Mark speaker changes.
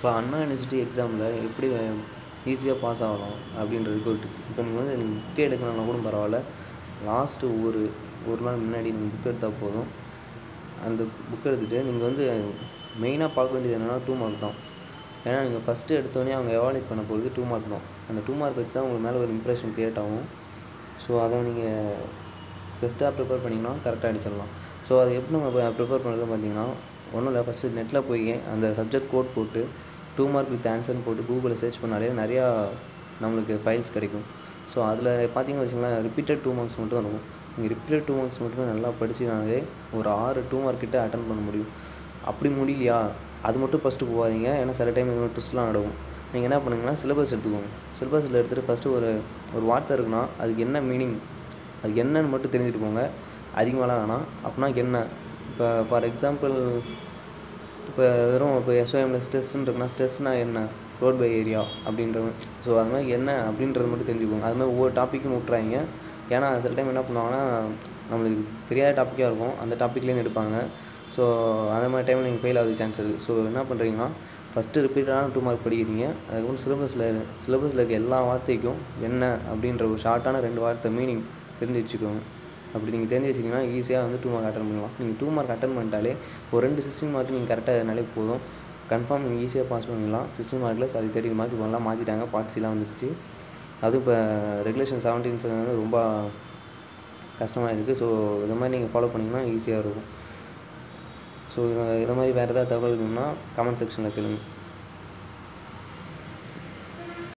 Speaker 1: இப்போ அண்ணா யூனிவர்சிட்டி எக்ஸாமில் எப்படி ஈஸியாக பாஸ் ஆகலாம் அப்படின்றதுக்கு ஒரு டிப்ஸ் இப்போ நீங்கள் வந்து புக்கே எடுக்கணும்னா கூட பரவாயில்ல லாஸ்ட்டு ஒரு ஒரு நாள் முன்னாடி நீங்கள் புக் எடுத்தால் போதும் அந்த புக் எடுத்துகிட்டு நீங்கள் வந்து மெயினாக பார்க்க வேண்டியது என்னென்னா டூ மார்க் தான் ஏன்னா நீங்கள் ஃபஸ்ட்டு எடுத்தோடனே அவங்க எவாலுவேட் பண்ண போகிறது டூ மார்க் தான் அந்த டூ மார்க் வச்சு தான் உங்களுக்கு மேலே ஒரு இம்ப்ரெஷன் க்ரியேட் ஆகும் ஸோ அதை நீங்கள் பெஸ்ட்டாக ப்ரிப்பேர் பண்ணிங்கன்னா கரெக்டாக அடிச்சிடலாம் ஸோ அதை எப்படி நம்ம ப்ரிப்பேர் பண்ணுறது பார்த்தீங்கன்னா ஒன்றும் இல்லை ஃபஸ்ட்டு நெட்டில் போய் அந்த சப்ஜெக்ட் கோட் போட்டு டூ மார்க் வித் ஆன்சர்னு போட்டு கூகுளில் சர்ச் பண்ணாலே நிறையா நம்மளுக்கு ஃபைல்ஸ் கிடைக்கும் ஸோ அதில் பார்த்தீங்கன்னு வச்சுங்களேன் ரிப்பீட்டட் டூ மார்க்ஸ் மட்டும் தான் இருக்கும் நீங்கள் ரிப்பீட்டட் டூ மார்க்ஸ் மட்டுமே நல்லா படிச்சினாலே ஒரு ஆறு டூ மார்க் கிட்ட அட்டன் பண்ண முடியும் அப்படி முடியலையா அது மட்டும் ஃபஸ்ட்டு போகாதீங்க ஏன்னா சில டைம் இது மாதிரி ட்விஸ்ட்லாம் நடக்கும் நீங்கள் என்ன பண்ணுங்கன்னா சிலபஸ் எடுத்துக்கோங்க சிலபஸில் எடுத்துகிட்டு ஃபஸ்ட்டு ஒரு ஒரு வார்த்தை இருக்குன்னா அதுக்கு என்ன மீனிங் அது என்னன்னு மட்டும் தெரிஞ்சுட்டு போங்க அதிகமாகலாம் வேணாம் அப்படின்னா என்ன இப்போ ஃபார் எக்ஸாம்பிள் இப்போ வெறும் இப்போ எஸ்ஓஎம்ல ஸ்ட்ரெஸ்ன்னு இருக்குன்னா ஸ்ட்ரெஸ்னால் என்ன ரோட் பை ஏரியா அப்படின்றது ஸோ அது மாதிரி என்ன அப்படின்றது மட்டும் தெரிஞ்சுக்கோங்க அது மாதிரி ஒவ்வொரு டாப்பிக்கும் விட்றாங்க ஏன்னா சில டைம் என்ன பண்ணுவாங்கன்னா நம்மளுக்கு தெரியாத டாப்பிக்காக இருக்கும் அந்த டாப்பிக்லேருந்து எடுப்பாங்க ஸோ அந்த மாதிரி டைமில் நீங்கள் ஃபெயில் ஆகுது சான்ஸ் இருக்குது ஸோ என்ன பண்ணுறீங்கன்னா ஃபஸ்ட்டு ரிப்பீட்டடான டூ மார்க் படிக்கிறீங்க அதுக்கப்புறம் சிலபஸில் சிலபஸில் இருக்க எல்லா வார்த்தைக்கும் என்ன அப்படின்ற ஒரு ஷார்ட்டான ரெண்டு வார்த்தை மீனிங் தெரிஞ்சு வச்சுக்கோங்க அப்படி நீங்கள் தெரிஞ்சு வச்சிங்கன்னா ஈஸியாக வந்து டூ மார்க் அட்டன் பண்ணலாம் நீங்கள் டூ மார்க் அட்டன் பண்ணிட்டாலே ஒரு ரெண்டு சிக்ஸ்டின் மார்க் நீங்கள் கரெக்டாக இருந்தாலே போதும் கன்ஃபார்ம் நீங்கள் ஈஸியாக பாஸ் பண்ணிடலாம் சிக்ஸ்டின் மார்க்கில் சாரி தேர்ட்டி மார்க் இப்போலாம் மாற்றிட்டாங்க பார்ட்ஸிலாம் வந்துருச்சு அதுவும் இப்போ ரெகுலேஷன் செவன்டீன்ஸ் வந்து ரொம்ப கஷ்டமாக இருக்குது ஸோ இது மாதிரி நீங்கள் ஃபாலோ பண்ணிங்கன்னா ஈஸியாக இருக்கும் ஸோ இதை இதை மாதிரி வேறு ஏதாவது தகவல் வேணும்னா கமெண்ட் செக்ஷனில் கேளுங்க